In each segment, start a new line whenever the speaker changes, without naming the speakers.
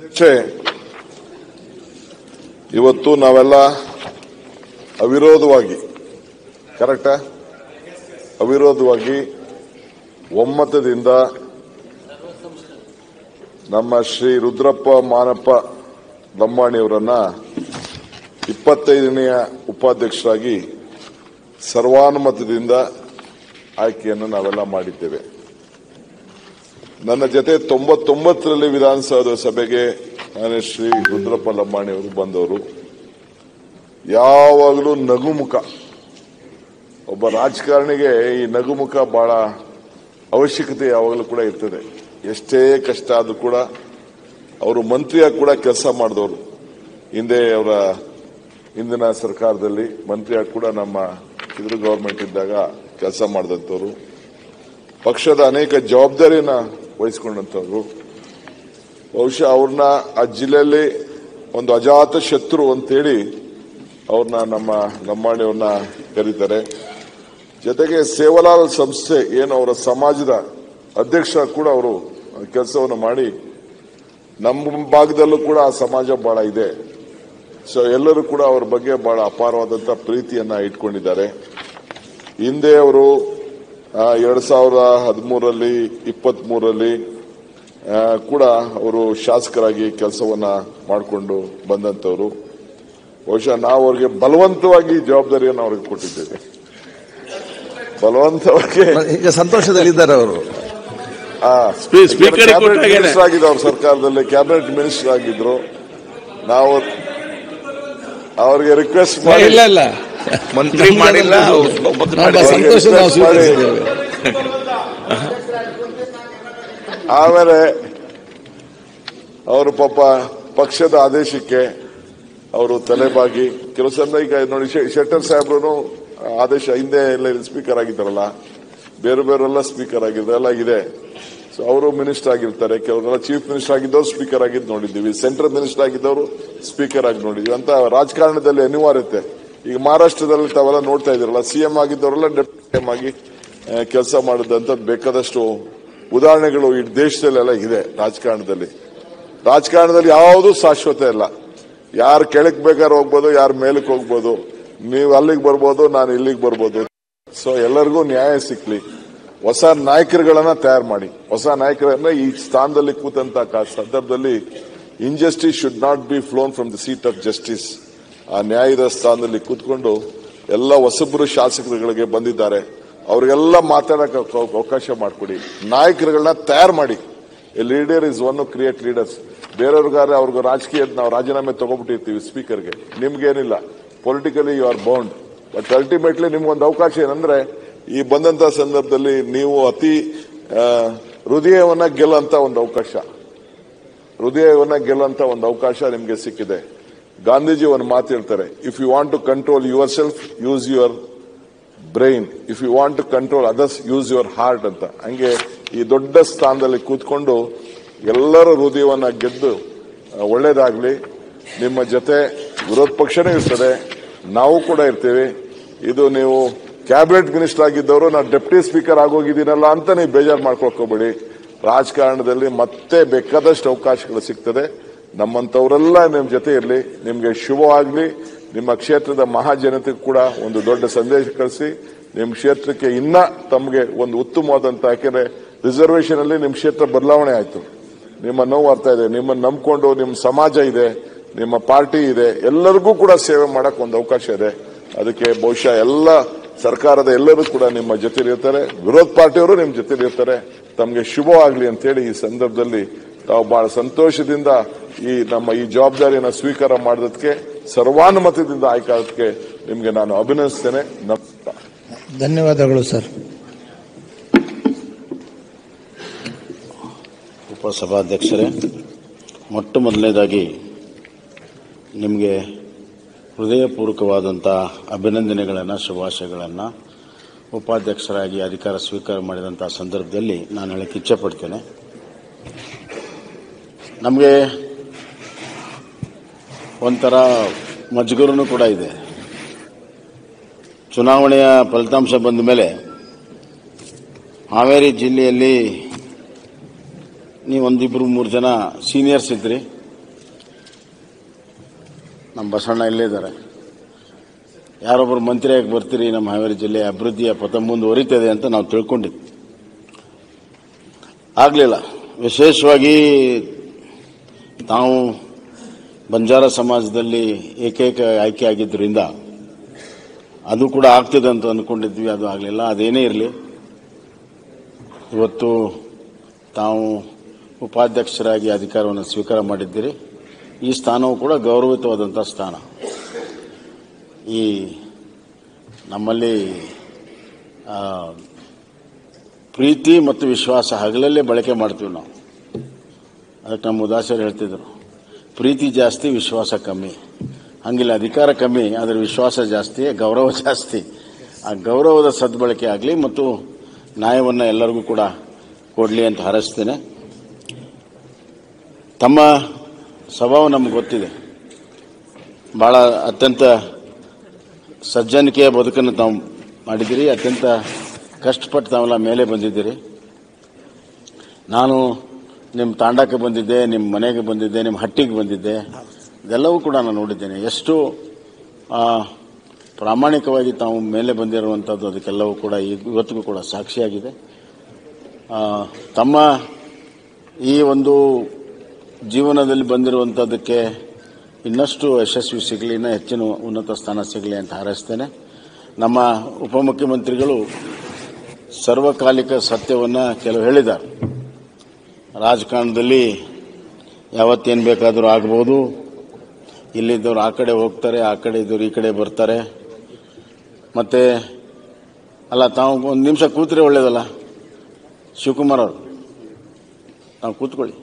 ಛೇ ಇವತ್ತು ನಾವೆಲ್ಲ ಅವಿರೋಧವಾಗಿ ಕರೆಕ್ಟಾ ಅವಿರೋಧವಾಗಿ ಒಮ್ಮತದಿಂದ ನಮ್ಮ ಶ್ರೀ ರುದ್ರಪ್ಪ ಮಾನಪ್ಪ ಲಂಬಾಣಿಯವರನ್ನ ಇಪ್ಪತ್ತೈದನೆಯ ಉಪಾಧ್ಯಕ್ಷರಾಗಿ ಸರ್ವಾನುಮತದಿಂದ ಆಯ್ಕೆಯನ್ನು ನಾವೆಲ್ಲ ಮಾಡಿದ್ದೇವೆ ನನ್ನ ಜೊತೆ ತೊಂಬತ್ತೊಂಬತ್ತರಲ್ಲಿ ವಿಧಾನಸೌಧ ಸಭೆಗೆ ನಾನು ಶ್ರೀ ರುದ್ರಪ್ಪ ಲಂಬಾಣಿ ಅವರು ಬಂದವರು ಯಾವಾಗಲೂ ನಗುಮುಖ ಒಬ್ಬ ರಾಜಕಾರಣಿಗೆ ಈ ನಗುಮುಖ ಬಹಳ ಅವಶ್ಯಕತೆ ಯಾವಾಗಲೂ ಕೂಡ ಇರ್ತದೆ ಎಷ್ಟೇ ಕಷ್ಟ ಆದ್ರೂ ಕೂಡ ಅವರು ಮಂತ್ರಿಯಾಗಿ ಕೂಡ ಕೆಲಸ ಮಾಡಿದವರು ಹಿಂದೆ ಅವರ ಹಿಂದಿನ ಸರ್ಕಾರದಲ್ಲಿ ಮಂತ್ರಿಯಾಗಿ ಕೂಡ ನಮ್ಮ ಇದ್ರ ಗವರ್ಮೆಂಟ್ ಇದ್ದಾಗ ಕೆಲಸ ಮಾಡಿದಂಥವ್ರು ಪಕ್ಷದ ಅನೇಕ ಜವಾಬ್ದಾರಿಯನ್ನ ವಹಿಸಿಕೊಂಡಂತವ್ರು ಬಹುಶಃ ಅವ್ರನ್ನ ಆ ಜಿಲ್ಲೆಯಲ್ಲಿ ಒಂದು ಅಜಾತ ಶತ್ರು ಅಂತೇಳಿ ಅವ್ರನ್ನ ನಮ್ಮ ಲಂಬಾಣಿಯವ್ರನ್ನ ಕರೀತಾರೆ ಜೊತೆಗೆ ಸೇವಲಾಲ್ ಸಂಸ್ಥೆ ಏನು ಅವರ ಸಮಾಜದ ಅಧ್ಯಕ್ಷ ಕೂಡ ಅವರು ಕೆಲಸವನ್ನು ಮಾಡಿ ನಮ್ಮ ಭಾಗದಲ್ಲೂ ಕೂಡ ಆ ಸಮಾಜ ಬಹಳ ಇದೆ ಸೊ ಎಲ್ಲರೂ ಕೂಡ ಅವ್ರ ಬಗ್ಗೆ ಬಹಳ ಅಪಾರವಾದಂತ ಪ್ರೀತಿಯನ್ನ ಇಟ್ಕೊಂಡಿದ್ದಾರೆ ಹಿಂದೆ ಅವರು ಎರಡ್ ಸಾವಿರದ ಹದಿಮೂರರಲ್ಲಿ ಇಪ್ಪತ್ತ್ ಮೂರರಲ್ಲಿ ಕೂಡ ಅವರು ಶಾಸಕರಾಗಿ ಕೆಲಸವನ್ನ ಮಾಡಿಕೊಂಡು ಬಂದಂತವರು ಬಹುಶಃ ನಾವು ಅವ್ರಿಗೆ ಬಲವಂತವಾಗಿ ಜವಾಬ್ದಾರಿಯನ್ನು ಅವ್ರಿಗೆ ಕೊಟ್ಟಿದ್ದೇವೆ ಬಲವಂತವಾಗಿ
ಈಗ ಸಂತೋಷದಲ್ಲಿದ್ದಾರೆ ಅವರು
ಆ,
ಸ್ಪೀ- ಸ್ಪೀಕರ್
ಕ್ಯಾಬಿನೆಟ್
ಕೊಟ್ಟಾಗೇನೆ.
ಮಿನಿಸ್ಟರ್ ಆಗಿದ್ರು ಅವ್ರ ಸರ್ಕಾರದಲ್ಲಿ ಕ್ಯಾಬಿನೆಟ್ ಮಿನಿಸ್ಟರ್ ಆಗಿದ್ರು ನಾವು ಅವ್ರಿಗೆ ರಿಕ್ವೆಸ್ಟ್ ಮಾಡಿ
ಇಲ್ಲ ಇಲ್ಲ
ಮಂತ್ರಿ ಮಾಡಿಲ್ಲ ಒಬ್ಬತ್ತು
ನಾವು
ಮಾಡಿಲ್ಲ.
ಸಂತೋಷ ನಾವು ಸ್ವೀಕರಿಸಿದ್ದೇವೆ
ಆಮೇಲೆ ಅವರು ಪಾಪ ಪಕ್ಷದ ಆದೇಶಕ್ಕೆ ಅವರು ತಲೆಬಾಗಿ ಕೆಲವು ಸಲ ಈಗ ನೋಡಿ ಶೆ- ಶೆಟ್ಟರ್ ಸಾಹೇಬ್ರು ಆದೇಶ ಹಿಂದೆ ಎಲ್ಲ ಸ್ಪೀಕರ್ ಆಗಿದ್ದಾರಲ್ಲ ಬೇರೆ ಬೇರೆಲ್ಲ ಸ್ಪೀಕರ್ ಆಗಿದ್ದಾರೆ ಎಲ್ಲ ಇದೆ ಸೊ ಅವರು ಮಿನಿಸ್ಟರ್ ಆಗಿರ್ತಾರೆ ಕೆಲವರೆಲ್ಲ ಚೀಫ್ ಮಿನಿಸ್ಟರ್ ಆಗಿದ್ದವರು ಸ್ಪೀಕರ್ ಆಗಿದ್ದು ನೋಡಿದ್ದೀವಿ ಸೆಂಟ್ರಲ್ ಮಿನಿಸ್ಟರ್ ಆಗಿದ್ದವರು ಸ್ಪೀಕರ್ ಆಗಿ ನೋಡಿದ್ವಿ ಅಂತ ರಾಜಕಾರಣದಲ್ಲಿ ಅನಿವಾರ್ಯತೆ ಈಗ ಮಹಾರಾಷ್ಟ್ರದಲ್ಲಿ ತಾವೆಲ್ಲ ನೋಡ್ತಾ ಇದ್ದೀರಲ್ಲ ಸಿಎಂ ಆಗಿದ್ದವರೆಲ್ಲ ಡೆಪ್ಯೂಟಿ ಸಿಎಂ ಆಗಿ ಕೆಲಸ ಮಾಡಿದಂಥದ್ದು ಬೇಕಾದಷ್ಟು ಉದಾಹರಣೆಗಳು ಈ ದೇಶದಲ್ಲೆಲ್ಲ ಇದೆ ರಾಜಕಾರಣದಲ್ಲಿ ರಾಜಕಾರಣದಲ್ಲಿ ಯಾವುದೂ ಶಾಶ್ವತ ಇಲ್ಲ ಯಾರು ಕೆಳಕ್ ಬೇಕಾದ್ರೆ ಹೋಗ್ಬೋದು ಯಾರು ಮೇಲಕ್ಕೆ ಹೋಗ್ಬೋದು ನೀವು ಅಲ್ಲಿಗೆ ಬರ್ಬೋದು ನಾನು ಇಲ್ಲಿಗೆ ಬರ್ಬೋದು ಸೊ ಎಲ್ಲರಿಗೂ ನ್ಯಾಯ ಸಿಕ್ಲಿ ಹೊಸ ನಾಯಕರುಗಳನ್ನ ತಯಾರು ಮಾಡಿ ಹೊಸ ನಾಯಕರನ್ನ ಈ ಸ್ಥಾನದಲ್ಲಿ ಕೂತಂತ ಕ- ಸಂದರ್ಭದಲ್ಲಿ injustice should not be flown from the seat of justice ಆ ನ್ಯಾಯದ ಸ್ಥಾನದಲ್ಲಿ ಕೂತ್ಕೊಂಡು ಎಲ್ಲ ಹೊಸಬ್ರು ಶಾಸಕರುಗಳಿಗೆ ಬಂದಿದ್ದಾರೆ ಅವರಿಗೆಲ್ಲ ಮಾತಾಡಕ್ಕೆ ಅವ- ಅವಕಾಶ ಮಾಡಿಕೊಡಿ ನಾಯಕರುಗಳನ್ನ ತಯಾರು ಮಾಡಿ a leader is one create leaders ಬೇರೆಯವ್ರಿಗಾದ್ರೆ ಅವ್ರಿಗೆ ರಾಜಕೀಯ ನಾವು ರಾಜೀನಾಮೆ ತಗೊಬಿಟ್ಟಿರ್ತೀವಿ ಸ್ಪೀಕರ್ಗೆ ನಿಮ್ಗೇನಿಲ್ಲ politically you are bound but ultimately ನಿಮ್ಗೊಂದು ಅವಕಾಶ ಏನಂದ್ರೆ ಈ ಬಂದಂತ ಸಂದರ್ಭದಲ್ಲಿ ನೀವು ಅತಿ ಆ, ಹೃದಯವನ್ನ ಗೆಲ್ಲಂತ ಒಂದು ಅವಕಾಶ ಹೃದಯವನ್ನ ಗೆಲ್ಲಂತ ಒಂದು ಅವಕಾಶ ನಿಮಗೆ ಸಿಕ್ಕಿದೆ ಗಾಂಧೀಜಿ ಒಂದು ಮಾತು ಹೇಳ್ತಾರೆ if you want to control yourself use your brain if you want to control others use your heart ಅಂತ ಹಂಗೆ ಈ ದೊಡ್ಡ ಸ್ಥಾನದಲ್ಲಿ ಕೂತ್ಕೊಂಡು ಎಲ್ಲರ ಹೃದಯವನ್ನ ಗೆದ್ದು ಆ, ಒಳ್ಳೇದಾಗ್ಲಿ ನಿಮ್ಮ ಜೊತೆ ವಿರೋಧ ಪಕ್ಷನೇ ಇರ್ತದೆ ನಾವು ಕೂಡ ಇರ್ತೀವಿ ಇದು ನೀವು ಕ್ಯಾಬಿನೆಟ್ ಮಿನಿಸ್ಟರ್ ಆಗಿದ್ದವರು ನಾನು ಡೆಪ್ಟಿ ಸ್ಪೀಕರ್ ಆಗೋಗಿದ್ದೀನಲ್ಲ ಅಂತ ನೀವು ಬೇಜಾರು ಮಾಡ್ಕೊಳ್ಕೋಬೇಡಿ ರಾಜಕಾರಣದಲ್ಲಿ ಮತ್ತೆ ಬೇಕಾದಷ್ಟು ಅವಕಾಶಗಳು ಸಿಗ್ತದೆ ನಮ್ಮಂತವರೆಲ್ಲ ನಿಮ್ಮ ಜೊತೆ ಇರಲಿ ನಿಮಗೆ ಶುಭವಾಗಲಿ ನಿಮ್ಮ ಕ್ಷೇತ್ರದ ಮಹಾಜನತೆಗೂ ಕೂಡ ಒಂದು ದೊಡ್ಡ ಸಂದೇಶ ಕಳಿಸಿ ನಿಮ್ಮ ಕ್ಷೇತ್ರಕ್ಕೆ ಇನ್ನ ತಮಗೆ ಒಂದು ಉತ್ತಮವಾದಂತ ಯಾಕೆಂದ್ರೆ ರಿಸರ್ವೇಶನ್ ಅಲ್ಲಿ ನಿಮ್ಮ ಕ್ಷೇತ್ರ ಬದಲಾವಣೆ ಆಯ್ತು ನಿಮ್ಮ ನೋವು ಅರ್ಥ ಇದೆ ನಿಮ್ಮನ್ನು ನಂಬ್ಕೊಂಡು ನಿಮ್ಮ ಸಮಾಜ ಇದೆ ನಿಮ್ಮ ಪಾರ್ಟಿ ಇದೆ ಎಲ್ಲರಿಗೂ ಕೂಡ ಸೇವೆ ಮಾಡಕ್ ಒಂದು ಅವಕಾಶ ಇದೆ ಅದಕ್ಕೆ ಬಹುಶಃ ಎಲ್ಲ ಸರ್ಕಾರದ ಎಲ್ಲರೂ ಕೂಡ ನಿಮ್ಮ ಜೊತೆ ಇರ್ತಾರೆ ವಿರೋಧ ಪಾರ್ಟಿಯವರು ನಿಮ್ಮ ಜೊತೆ ಇರ್ತಾರೆ ತಮಗೆ ಶುಭವಾಗಲಿ ಅಂತೇಳಿ ಈ ಸಂದರ್ಭದಲ್ಲಿ ತಾವು ಬಹಳ ಸಂತೋಷದಿಂದ ಈ ನಮ್ಮ ಈ ಜವಾಬ್ದಾರಿಯನ್ನು ಸ್ವೀಕಾರ ಮಾಡೋದಕ್ಕೆ ಸರ್ವಾನುಮತದಿಂದ ಆಯ್ಕೆ ಆಗೋದಕ್ಕೆ ನಿಮಗೆ ನಾನು ಅಭಿನಂದಿಸ್ತೇನೆ ನಮಸ್ಕಾರ
ಧನ್ಯವಾದಗಳು ಸರ್
ಉಪಸಭಾಧ್ಯಕ್ಷರೇ ಮೊಟ್ಟ ಮೊದಲನೇದಾಗಿ ನಿಮಗೆ ಹೃದಯಪೂರ್ವಕವಾದಂಥ ಅಭಿನಂದನೆಗಳನ್ನು ಶುಭಾಶಯಗಳನ್ನು ಉಪಾಧ್ಯಕ್ಷರಾಗಿ ಅಧಿಕಾರ ಸ್ವೀಕಾರ ಮಾಡಿದಂಥ ಸಂದರ್ಭದಲ್ಲಿ ನಾನು ಹೇಳಕ್ಕೆ ಇಚ್ಛೆಪಡ್ತೇನೆ ನಮಗೆ ಒಂಥರ ಮಜ್ಗುರನು ಕೂಡ ಇದೆ ಚುನಾವಣೆಯ ಫಲಿತಾಂಶ ಬಂದ ಮೇಲೆ ಹಾವೇರಿ ಜಿಲ್ಲೆಯಲ್ಲಿ ನೀವು ಒಂದಿಬ್ರು ಮೂರು ಜನ ಸೀನಿಯರ್ಸ್ ಇದ್ರಿ ನಮ್ಮ ಬಸಣ್ಣ ಇಲ್ಲೇ ಇದ್ದಾರೆ ಯಾರೊಬ್ಬರು ಮಂತ್ರಿಯಾಗಿ ಬರ್ತೀರಿ ನಮ್ಮ ಹಾವೇರಿ ಜಿಲ್ಲೆ ಅಭಿವೃದ್ಧಿಯ ಪಥ ಮುಂದುವರಿತದೆ ಅಂತ ನಾವು ತಿಳ್ಕೊಂಡಿದ್ವಿ ಆಗಲಿಲ್ಲ ವಿಶೇಷವಾಗಿ ತಾವು ಬಂಜಾರ ಸಮಾಜದಲ್ಲಿ ಏಕೈಕ ಆಯ್ಕೆ ಆಗಿದ್ದರಿಂದ ಅದು ಕೂಡ ಆಗ್ತದೆ ಅಂತ ಅಂದ್ಕೊಂಡಿದ್ವಿ ಅದು ಆಗಲಿಲ್ಲ ಅದೇನೇ ಇರಲಿ ಇವತ್ತು ತಾವು ಉಪಾಧ್ಯಕ್ಷರಾಗಿ ಅಧಿಕಾರವನ್ನು ಸ್ವೀಕಾರ ಮಾಡಿದ್ದೀರಿ ಈ ಸ್ಥಾನವು ಕೂಡ ಗೌರವಿತವಾದಂಥ ಸ್ಥಾನ ಈ ನಮ್ಮಲ್ಲಿ ಆ, ಪ್ರೀತಿ ಮತ್ತು ವಿಶ್ವಾಸ ಹಗಲಲ್ಲೇ ಬಳಕೆ ಮಾಡ್ತೀವಿ ನಾವು ಅದಕ್ಕೆ ನಮ್ಮ ಉದಾಸರು ಹೇಳ್ತಿದ್ರು ಪ್ರೀತಿ ಜಾಸ್ತಿ ವಿಶ್ವಾಸ ಕಮ್ಮಿ ಹಂಗಿಲ್ಲ ಅಧಿಕಾರ ಕಮ್ಮಿ ಅದರ ವಿಶ್ವಾಸ ಜಾಸ್ತಿ ಗೌರವ ಜಾಸ್ತಿ ಆ ಗೌರವದ ಸದ್ಬಳಕೆ ಆಗಲಿ ಮತ್ತು ನ್ಯಾಯವನ್ನು ಎಲ್ಲರಿಗೂ ಕೂಡ ಕೊಡಲಿ ಅಂತ ಹಾರೈಸ್ತೇನೆ ತಮ್ಮ ಸ್ವಭಾವ ನಮ್ಗೆ ಗೊತ್ತಿದೆ ಭಾಳ ಅತ್ಯಂತ ಸಜ್ಜನಿಕೆಯ ಬದುಕನ್ನು ತಾವು ಮಾಡಿದ್ದೀರಿ ಅತ್ಯಂತ ಕಷ್ಟಪಟ್ಟು ತಾವೆಲ್ಲ ಮೇಲೆ ಬಂದಿದ್ದೀರಿ ನಾನು ನಿಮ್ಮ ತಾಂಡಕ್ಕೆ ಬಂದಿದ್ದೆ ನಿಮ್ಮ ಮನೆಗೆ ಬಂದಿದ್ದೆ ನಿಮ್ಮ ಹಟ್ಟಿಗೆ ಬಂದಿದ್ದೆ ಇದೆಲ್ಲವೂ ಕೂಡ ನಾನು ನೋಡಿದ್ದೇನೆ ಎಷ್ಟು ಆ, ಪ್ರಾಮಾಣಿಕವಾಗಿ ತಾವು ಮೇಲೆ ಬಂದಿರುವಂಥದ್ದು ಅದಕ್ಕೆಲ್ಲವೂ ಕೂಡ ಈಗ- ಇವತ್ತಿಗೂ ಕೂಡ ಸಾಕ್ಷಿಯಾಗಿದೆ ಆ, ತಮ್ಮ ಈ ಒಂದು ಜೀವನದಲ್ಲಿ ಬಂದಿರುವಂಥದ್ದಕ್ಕೆ ಇನ್ನಷ್ಟು ಯಶಸ್ವಿ ಸಿಗಲಿ ಇನ್ನೂ ಹೆಚ್ಚಿನ ಉನ್ನತ ಸ್ಥಾನ ಸಿಗಲಿ ಅಂತ ಹಾರೈಸ್ತೇನೆ ನಮ್ಮ ಉಪಮುಖ್ಯಮಂತ್ರಿಗಳು ಸರ್ವಕಾಲಿಕ ಸತ್ಯವನ್ನು ಕೆಲವು ಹೇಳಿದ್ದಾರೆ ರಾಜಕಾರಣದಲ್ಲಿ ಯಾವತ್ತೇನು ಬೇಕಾದರೂ ಆಗ್ಬೋದು ಇಲ್ಲಿದ್ದವ್ರು ಆ ಕಡೆ ಹೋಗ್ತಾರೆ ಆ ಕಡೆ ಇದ್ದವ್ರು ಈ ಕಡೆ ಬರ್ತಾರೆ ಮತ್ತೆ ಅಲ್ಲ ತಾವು ಒಂದು ನಿಮಿಷ ಕೂತ್ರೆ ಒಳ್ಳೇದಲ್ಲ ಶಿವಕುಮಾರ್ ಅವರು ತಾವು ಕೂತ್ಕೊಳ್ಳಿ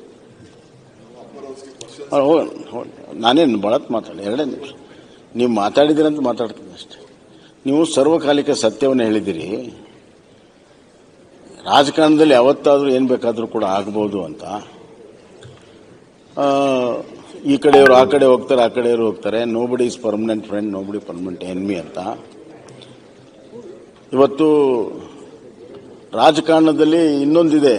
ಅವ್ರು ಹೋಗೋಣ, ಹೋಗೋಣ. ನಾನೇನು ಬಳತ್ ಮಾತಾಡಿ ಎರಡೇ ನಿಮಿಷ ನೀವು ಮಾತಾಡಿದಿರಂತ ಮಾತಾಡ್ತೀನಿ ಅಷ್ಟೇ ನೀವು ಸರ್ವಕಾಲಿಕ ಸತ್ಯವನ್ನು ಹೇಳಿದಿರಿ ರಾಜಕಾರಣದಲ್ಲಿ ಯಾವತ್ತಾದರೂ ಏನು ಬೇಕಾದರೂ ಕೂಡ ಆಗ್ಬೋದು ಅಂತ ಆ, ಈ ಕಡೆಯವರು ಆ ಕಡೆ ಹೋಗ್ತಾರೆ ಆ ಕಡೆಯವರು ಹೋಗ್ತಾರೆ nobody is permanent friend nobody permanent enemy ಅಂತ ಇವತ್ತು ರಾಜಕಾರಣದಲ್ಲಿ ಇನ್ನೊಂದಿದೆ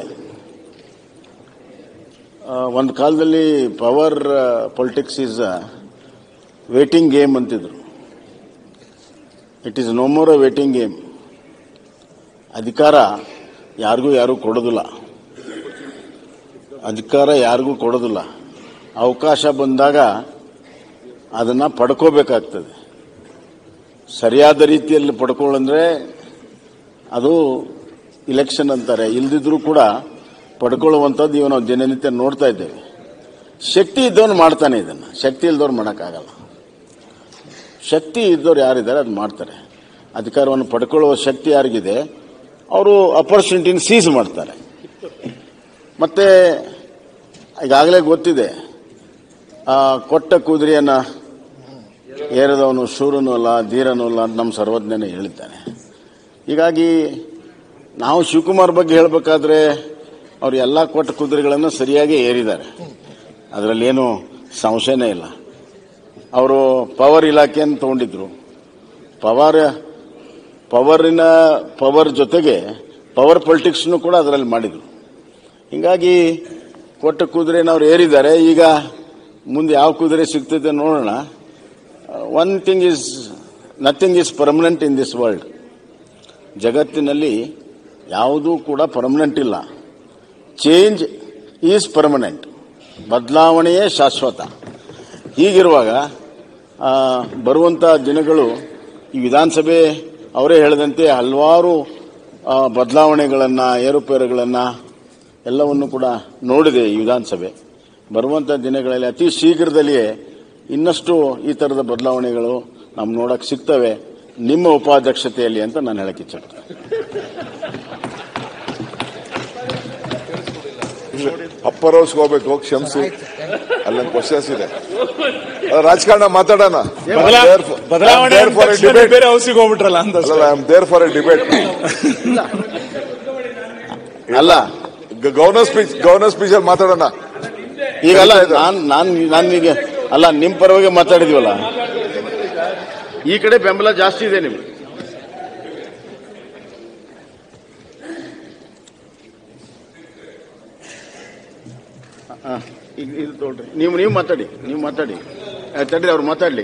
ಆ, ಒಂದು ಕಾಲದಲ್ಲಿ power politics is waiting game ಅಂತಿದ್ರು it is no more a waiting game ಅಧಿಕಾರ ಯಾರಿಗೂ ಯಾರು ಕೊಡೋದಿಲ್ಲ ಅಧಿಕಾರ ಯಾರಿಗೂ ಕೊಡೋದಿಲ್ಲ ಅವಕಾಶ ಬಂದಾಗ ಅದನ್ನು ಪಡ್ಕೋಬೇಕಾಗ್ತದೆ ಸರಿಯಾದ ರೀತಿಯಲ್ಲಿ ಪಡ್ಕೊಳ್ಳಂದ್ರೆ ಅದು ಇಲೆಕ್ಷನ್ ಅಂತಾರೆ ಇಲ್ದಿದ್ರೂ ಕೂಡ ಪಡ್ಕೊಳ್ಳುವಂಥದ್ದು ಇವ ನಾವು ದಿನನಿತ್ಯ ನೋಡ್ತಾ ಇದ್ದೇವೆ ಶಕ್ತಿ ಇದ್ದವನು ಮಾಡ್ತಾನೆ ಇದನ್ನು ಶಕ್ತಿ ಇಲ್ದವ್ರು ಮಾಡೋಕ್ಕಾಗಲ್ಲ ಶಕ್ತಿ ಇದ್ದವ್ರು ಯಾರಿದ್ದಾರೆ ಅದು ಮಾಡ್ತಾರೆ ಅಧಿಕಾರವನ್ನು ಪಡ್ಕೊಳ್ಳುವ ಶಕ್ತಿ ಯಾರಿಗಿದೆ ಅವರು ಅಪರ್ಚುನಿಟಿನ ಸೀಸ್ ಮಾಡ್ತಾರೆ ಮತ್ತೆ ಈಗಾಗಲೇ ಗೊತ್ತಿದೆ ಆ, ಕೊಟ್ಟ ಕುದುರೆಯನ್ನ ಏರದವನು ಶೂರನೂ ಅಲ್ಲ ಧೀರನೂ ಅಲ್ಲ ಅಂತ ನಮ್ಮ ಸರ್ವಜ್ಞನೇ ಹೇಳಿದ್ದಾನೆ ಹೀಗಾಗಿ ನಾವು ಶಿವಕುಮಾರ್ ಬಗ್ಗೆ ಹೇಳಬೇಕಾದ್ರೆ ಅವರು ಎಲ್ಲ ಕೊಟ್ಟ ಕುದುರೆಗಳನ್ನು ಸರಿಯಾಗಿ ಏರಿದ್ದಾರೆ ಅದರಲ್ಲಿ ಏನು ಸಂಶಯನೇ ಇಲ್ಲ ಅವರು ಪವರ್ ಇಲಾಖೆಯನ್ನು ತಗೊಂಡಿದ್ರು ಪವರ್ ಪವರಿನ ಪವರ್ ಜೊತೆಗೆ ಪವರ್ ಪೊಲಿಟಿಕ್ಸ್ನು ಕೂಡ ಅದರಲ್ಲಿ ಮಾಡಿದ್ರು ಹಿಂಗಾಗಿ ಕೊಟ್ಟ ಕುದುರೆನ ಅವ್ರು ಏರಿದ್ದಾರೆ ಈಗ ಮುಂದೆ ಯಾವ ಕುದುರೆ ಸಿಗ್ತದೆ ನೋಡೋಣ one thing is nothing is permanent in this world ಜಗತ್ತಿನಲ್ಲಿ ಯಾವುದೂ ಕೂಡ ಪರ್ಮನೆಂಟ್ ಇಲ್ಲ ಚೇಂಜ್ ಈಸ್ ಪರ್ಮನೆಂಟ್ ಬದಲಾವಣೆಯೇ ಶಾಶ್ವತ ಹೀಗಿರುವಾಗ ಆ, ಬರುವಂಥ ದಿನಗಳು ಈ ವಿಧಾನಸಭೆ ಅವರೇ ಹೇಳಿದಂತೆ ಹಲವಾರು ಬದಲಾವಣೆಗಳನ್ನು ಏರುಪೇರುಗಳನ್ನು ಎಲ್ಲವನ್ನು ಕೂಡ ನೋಡಿದೆ ಈ ವಿಧಾನಸಭೆ ಬರುವಂಥ ದಿನಗಳಲ್ಲಿ ಅತಿ ಶೀಘ್ರದಲ್ಲಿಯೇ ಇನ್ನಷ್ಟು ಈ ಥರದ ಬದಲಾವಣೆಗಳು ನಮ್ಗೆ ನೋಡಕ್ಕೆ ಸಿಗ್ತವೆ ನಿಮ್ಮ ಉಪಾಧ್ಯಕ್ಷತೆಯಲ್ಲಿ ಅಂತ ನಾನು ಹೇಳಕ್ಕೆ ಇಚ್ಛಪಡ್ತೀನಿ
ಅಪ್ಪರ್ ಹೌಸ್ಗೆ ಹೋಗ್ಬೇಕು ಕ್ಷಮಿಸಿ ಅಲ್ಲೊಂದು ಕ್ವಶನ್ಸ್ ಇದೆ ಅಲ್ಲ, ರಾಜಕಾರಣ ಮಾತಾಡೋಣ
ಬದಲಾವಣೆ ಅಂದ
ಫಾರ್ ಎ
ತಕ್ಷಣ
ಡಿಬೇಟ್
ಬೇರೆ ಹೌಸಿಗೆ ಹೋಗ್ಬಿಟ್ರಲ್ಲ ಅಂತ
ಅಲ್ಲ I am there for a debate
ಅಲ್ಲ
ಗವರ್ನರ್ ಸ್ಪೀಚ್ ಗವರ್ನರ್ ಸ್ಪೀಚ್ ಅಲ್ಲಿ ಮಾತಾಡೋಣ
ಈಗ ಅಲ್ಲ
ಹೇಳ್ತಾ ಇದ್ದಾರೆ.
ನಾನ್ ನಾನ್ ನಾನೀಗ ಅಲ್ಲ ನಿಮ್ ಪರವಾಗಿ ಮಾತಾಡಿದ್ವಲ್ಲ ಈ ಕಡೆ ಬೆಂಬಲ ಜಾಸ್ತಿ ಇದೆ ನಿಮ್ಗೆ ಹ, ಈಗ ಇದು ತಗೊಳ್ರಿ ನೀವು ನೀವು ಮಾತಾಡಿ ನೀವು ಮಾತಾಡಿ ತಡ್ರಿ ಅವ್ರು ಮಾತಾಡ್ಲಿ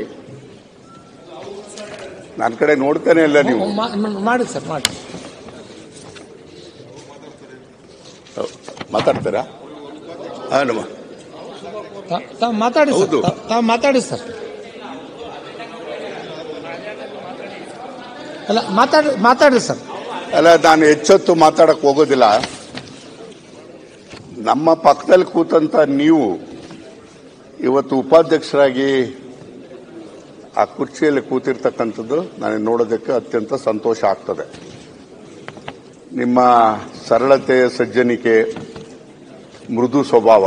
ನನ್ನ ಕಡೆ ನೋಡ್ತಾನೆ ಇಲ್ಲ ನೀವು
ಮಾ- ಮಾ- ಮಾಡಿ ಸರ್ ಮಾಡಿ
ಮಾತಾಡ್ತೀರಾ ಹಾ ನಮ್ಮ
ತಾ- ತಾವು ಮಾತಾಡಿ ಸರ್
ಹೌದು.
ತಾ- ತಾವು ಮಾತಾಡಿ ಸರ್ ಅಲ್ಲ ಮಾತಾಡಿ ಮಾತಾಡಿ ಸರ್
ಅಲ್ಲ ನಾನು ಹೆಚ್ಚೊತ್ತು ಮಾತಾಡಕ್ ಹೋಗೋದಿಲ್ಲ ನಮ್ಮ ಪಕ್ಕದಲ್ಲಿ ಕೂತಂತ ನೀವು ಇವತ್ತು ಉಪಾಧ್ಯಕ್ಷರಾಗಿ ಆ ಕುರ್ಚಿಯಲ್ಲಿ ಕೂತಿರ್ತಕ್ಕಂಥದ್ದು ನನಗೆ ನೋಡೋದಕ್ಕೆ ಅತ್ಯಂತ ಸಂತೋಷ ಆಗ್ತದೆ ನಿಮ್ಮ ಸರಳತೆ ಸಜ್ಜನಿಕೆ ಮೃದು ಸ್ವಭಾವ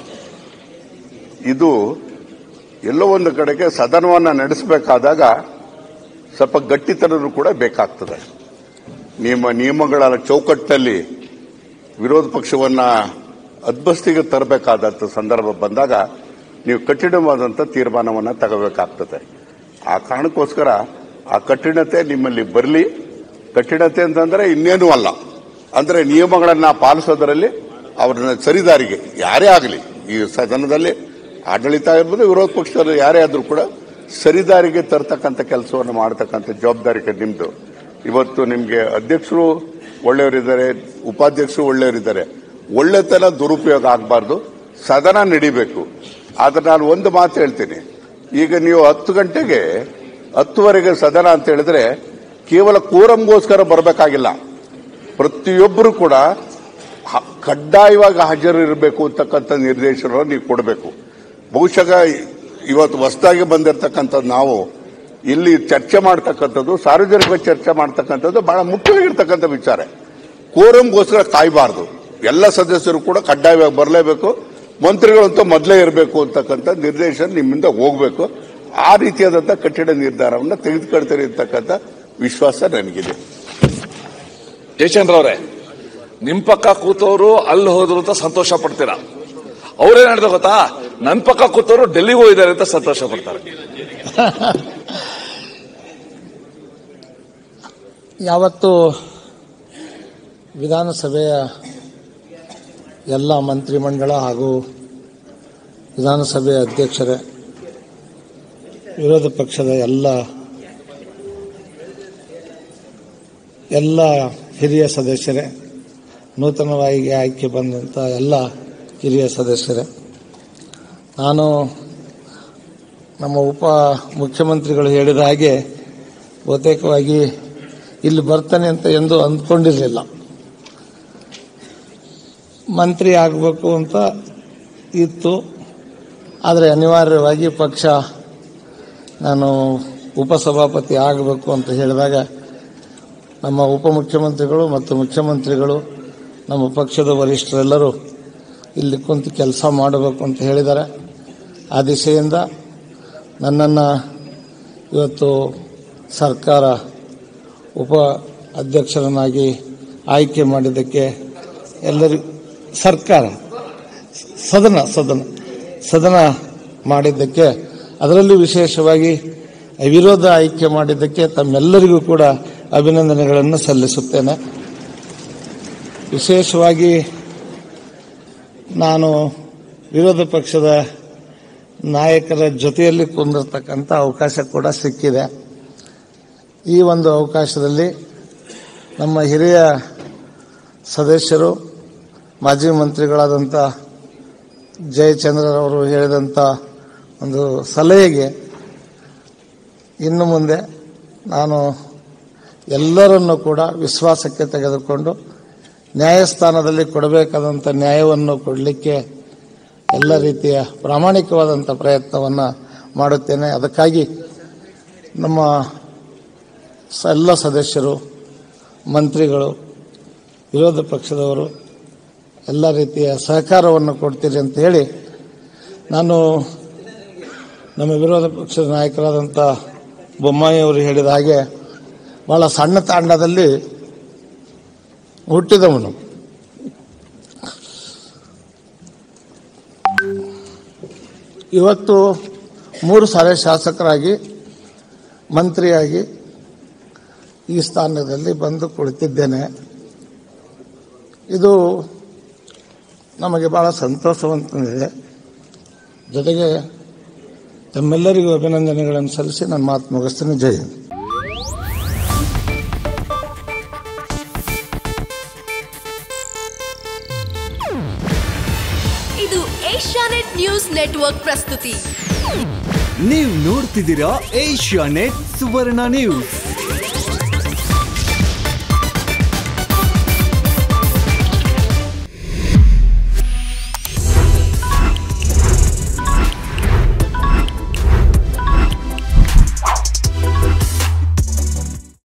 ಇದು ಎಲ್ಲೋ ಒಂದು ಕಡೆಗೆ ಸದನವನ್ನ ನಡೆಸಬೇಕಾದಾಗ ಸ್ವಲ್ಪ ಗಟ್ಟಿತನೂ ಕೂಡ ಬೇಕಾಗ್ತದೆ ನಿಯಮ ನಿಯಮಗಳ ಚೌಕಟ್ಟಲ್ಲಿ ವಿರೋಧ ಪಕ್ಷವನ್ನ ಅದ್ಬಸ್ತಿಗೆ ತರಬೇಕಾದಂಥ ಸಂದರ್ಭ ಬಂದಾಗ ನೀವು ಕಠಿಣವಾದಂಥ ತೀರ್ಮಾನವನ್ನ ತಗೋಬೇಕಾಗ್ತದೆ ಆ ಕಾರಣಕ್ಕೋಸ್ಕರ ಆ ಕಠಿಣತೆ ನಿಮ್ಮಲ್ಲಿ ಬರಲಿ ಕಠಿಣತೆ ಅಂತಂದ್ರೆ ಇನ್ನೇನೂ ಅಲ್ಲ ಅಂದ್ರೆ ನಿಯಮಗಳನ್ನ ಪಾಲಿಸೋದರಲ್ಲಿ ಅವ್ರನ್ನ ಸರಿದಾರಿಗೆ ಯಾರೇ ಆಗಲಿ ಈ ಸದನದಲ್ಲಿ ಆಡಳಿತ ಇರ್ಬೋದು ವಿರೋಧ ಪಕ್ಷದಲ್ಲಿ ಯಾರೇ ಆದ್ರೂ ಕೂಡ ಸರಿದಾರಿಗೆ ತರ್ತಕ್ಕಂಥ ಕೆಲಸವನ್ನು ಮಾಡತಕ್ಕಂಥ ಜವಾಬ್ದಾರಿಕೆ ನಿಮ್ದು ಇವತ್ತು ನಿಮ್ಗೆ ಅಧ್ಯಕ್ಷರು ಒಳ್ಳೆಯವರಿದ್ದಾರೆ ಉಪಾಧ್ಯಕ್ಷರು ಒಳ್ಳೆಯವರಿದ್ದಾರೆ ಒಳ್ಳೆತನ ದುರುಪಯೋಗ ಆಗಬಾರ್ದು ಸದನ ನಡಿಬೇಕು ಆದ್ರೆ ನಾನು ಒಂದು ಮಾತು ಹೇಳ್ತೀನಿ ಈಗ ನೀವು ಹತ್ತು ಗಂಟೆಗೆ ಹತ್ತುವರೆಗೆ ಸದನ ಅಂತ ಹೇಳಿದ್ರೆ ಕೇವಲ ಕೋರಂಗೋಸ್ಕರ ಬರಬೇಕಾಗಿಲ್ಲ ಪ್ರತಿಯೊಬ್ಬರು ಕೂಡ ಹ- ಕಡ್ಡಾಯವಾಗಿ ಹಾಜರಿರಬೇಕು ಅಂತಕ್ಕಂಥ ನಿರ್ದೇಶನ ನೀವು ಕೊಡಬೇಕು ಬಹುಶಃ ಇವತ್ತು ಹೊಸದಾಗಿ ಬಂದಿರತಕ್ಕಂಥ ನಾವು ಇಲ್ಲಿ ಚರ್ಚೆ ಮಾಡ್ತಕ್ಕಂಥದ್ದು ಸಾರ್ವಜನಿಕ ಚರ್ಚೆ ಮಾಡ್ತಕ್ಕಂಥದ್ದು ಬಹಳ ಮುಖ್ಯವಾಗಿರ್ತಕ್ಕಂಥ ವಿಚಾರ ಕೋರಂಗೋಸ್ಕರ ಕಾಯಬಾರದು ಎಲ್ಲ ಸದಸ್ಯರು ಕೂಡ ಕಡ್ಡಾಯವಾಗಿ ಬರಲೇಬೇಕು ಮಂತ್ರಿಗಳಂತೂ ಮೊದಲೇ ಇರಬೇಕು ಅಂತಕ್ಕಂಥ ನಿರ್ದೇಶನ ನಿಮ್ಮಿಂದ ಹೋಗಬೇಕು ಆ ರೀತಿಯಾದಂಥ ಕಠಿಣ ನಿರ್ಧಾರವನ್ನು ತೆಗೆದುಕೊಳ್ತೀರಿ ಅಂತಕ್ಕಂಥ ವಿಶ್ವಾಸ ನನಗಿದೆ
ಜಯಚಂದ್ರ ಅವರೇ ನಿಮ್ ಪಕ್ಕ ಕೂತವರು ಅಲ್ಲಿ ಹೋದ್ರು ಅಂತ ಸಂತೋಷ ಪಡ್ತೀರಾ ಅವ್ರೇನ್ ಹೇಳಿದ್ರು ಗೊತ್ತಾ ನನ್ ಪಕ್ಕ ಕೂತವರು ಡೆಲ್ಲಿಗೆ ಹೋಗಿದ್ದಾರೆ ಅಂತ ಸಂತೋಷ ಪಡ್ತಾರೆ
ಯಾವತ್ತು ವಿಧಾನಸಭೆಯ ಎಲ್ಲ ಮಂತ್ರಿಮಂಡಲ ಹಾಗೂ ವಿಧಾನಸಭೆಯ ಅಧ್ಯಕ್ಷರೇ ವಿರೋಧ ಪಕ್ಷದ ಎಲ್ಲ ಎಲ್ಲ ಹಿರಿಯ ಸದಸ್ಯರೇ ನೂತನವಾಗಿ ಆಯ್ಕೆ ಬಂದಂಥ ಎಲ್ಲ ಹಿರಿಯ ಸದಸ್ಯರೇ ನಾನು ನಮ್ಮ ಉಪ ಮುಖ್ಯಮಂತ್ರಿಗಳು ಹೇಳಿದ ಹಾಗೆ ಬಹುತೇಕವಾಗಿ ಇಲ್ಲಿ ಬರ್ತಾನೆ ಅಂತ ಎಂದು ಅಂದ್ಕೊಂಡಿರಲಿಲ್ಲ ಮಂತ್ರಿ ಆಗಬೇಕು ಅಂತ ಇತ್ತು ಆದರೆ ಅನಿವಾರ್ಯವಾಗಿ ಪಕ್ಷ ನಾನು ಉಪಸಭಾಪತಿ ಆಗಬೇಕು ಅಂತ ಹೇಳಿದಾಗ ನಮ್ಮ ಉಪಮುಖ್ಯಮಂತ್ರಿಗಳು ಮತ್ತು ಮುಖ್ಯಮಂತ್ರಿಗಳು ನಮ್ಮ ಪಕ್ಷದ ವರಿಷ್ಠರೆಲ್ಲರೂ ಇಲ್ಲಿ ಕುಂತು ಕೆಲಸ ಮಾಡಬೇಕು ಅಂತ ಹೇಳಿದ್ದಾರೆ ಆ ದಿಶೆಯಿಂದ ನನ್ನನ್ನು ಇವತ್ತು ಸರ್ಕಾರ ಉಪ ಅಧ್ಯಕ್ಷರನ್ನಾಗಿ ಆಯ್ಕೆ ಮಾಡಿದ್ದಕ್ಕೆ ಎಲ್ಲರಿಗೂ ಸರ್ಕಾರ ಸದನ ಸದನ ಸದನ ಮಾಡಿದ್ದಕ್ಕೆ ಅದರಲ್ಲೂ ವಿಶೇಷವಾಗಿ ವಿರೋಧ ಆಯ್ಕೆ ಮಾಡಿದ್ದಕ್ಕೆ ತಮ್ಮೆಲ್ಲರಿಗೂ ಕೂಡ ಅಭಿನಂದನೆಗಳನ್ನು ಸಲ್ಲಿಸುತ್ತೇನೆ ವಿಶೇಷವಾಗಿ ನಾನು ವಿರೋಧ ಪಕ್ಷದ ನಾಯಕರ ಜೊತೆಯಲ್ಲಿ ಕುಂದಿರ್ತಕ್ಕಂಥ ಅವಕಾಶ ಕೂಡ ಸಿಕ್ಕಿದೆ ಈ ಒಂದು ಅವಕಾಶದಲ್ಲಿ ನಮ್ಮ ಹಿರಿಯ ಸದಸ್ಯರು ಮಾಜಿ ಮಂತ್ರಿಗಳಾದಂಥ ಜಯಚಂದ್ರರವರು ಹೇಳಿದಂಥ ಒಂದು ಸಲಹೆಗೆ ಇನ್ನು ಮುಂದೆ ನಾನು ಎಲ್ಲರನ್ನು ಕೂಡ ವಿಶ್ವಾಸಕ್ಕೆ ತೆಗೆದುಕೊಂಡು ನ್ಯಾಯಸ್ಥಾನದಲ್ಲಿ ಕೊಡಬೇಕಾದಂಥ ನ್ಯಾಯವನ್ನು ಕೊಡಲಿಕ್ಕೆ ಎಲ್ಲ ರೀತಿಯ ಪ್ರಾಮಾಣಿಕವಾದಂಥ ಪ್ರಯತ್ನವನ್ನು ಮಾಡುತ್ತೇನೆ ಅದಕ್ಕಾಗಿ ನಮ್ಮ ಸ- ಎಲ್ಲ ಸದಸ್ಯರು ಮಂತ್ರಿಗಳು ವಿರೋಧ ಪಕ್ಷದವರು ಎಲ್ಲ ರೀತಿಯ ಸಹಕಾರವನ್ನು ಕೊಡ್ತೀರಿ ಅಂತ ಹೇಳಿ ನಾನು ನಮ್ಮ ವಿರೋಧ ಪಕ್ಷದ ನಾಯಕರಾದಂಥ ಬೊಮ್ಮಾಯಿ ಅವರು ಹೇಳಿದ ಹಾಗೆ ಬಹಳ ಸಣ್ಣ ತಾಂಡದಲ್ಲಿ ಹುಟ್ಟಿದವನು ಇವತ್ತು ಮೂರು ಸಾರಿ ಶಾಸಕರಾಗಿ ಮಂತ್ರಿಯಾಗಿ ಈ ಸ್ಥಾನದಲ್ಲಿ ಬಂದು ಕುಳಿತಿದ್ದೇನೆ ಇದು ನಮಗೆ ಬಹಳ ಸಂತೋಷವನ್ನು ತಂದಿದೆ ಜೊತೆಗೆ ತಮ್ಮೆಲ್ಲರಿಗೂ ಅಭಿನಂದನೆಗಳನ್ನು ಸಲ್ಲಿಸಿ ನನ್ನ ಮಾತು ಮುಗಿಸ್ತೀನಿ ಜೈ ಹಿಂದ್
ಇದು ಏಷ್ಯಾನೆಟ್ ನ್ಯೂಸ್ ನೆಟ್ವರ್ಕ್ ಪ್ರಸ್ತುತಿ
ನೀವು ನೋಡ್ತಿದ್ದೀರಾ ಏಷ್ಯಾ ನೆಟ್ ಸುವರ್ಣ ನ್ಯೂಸ್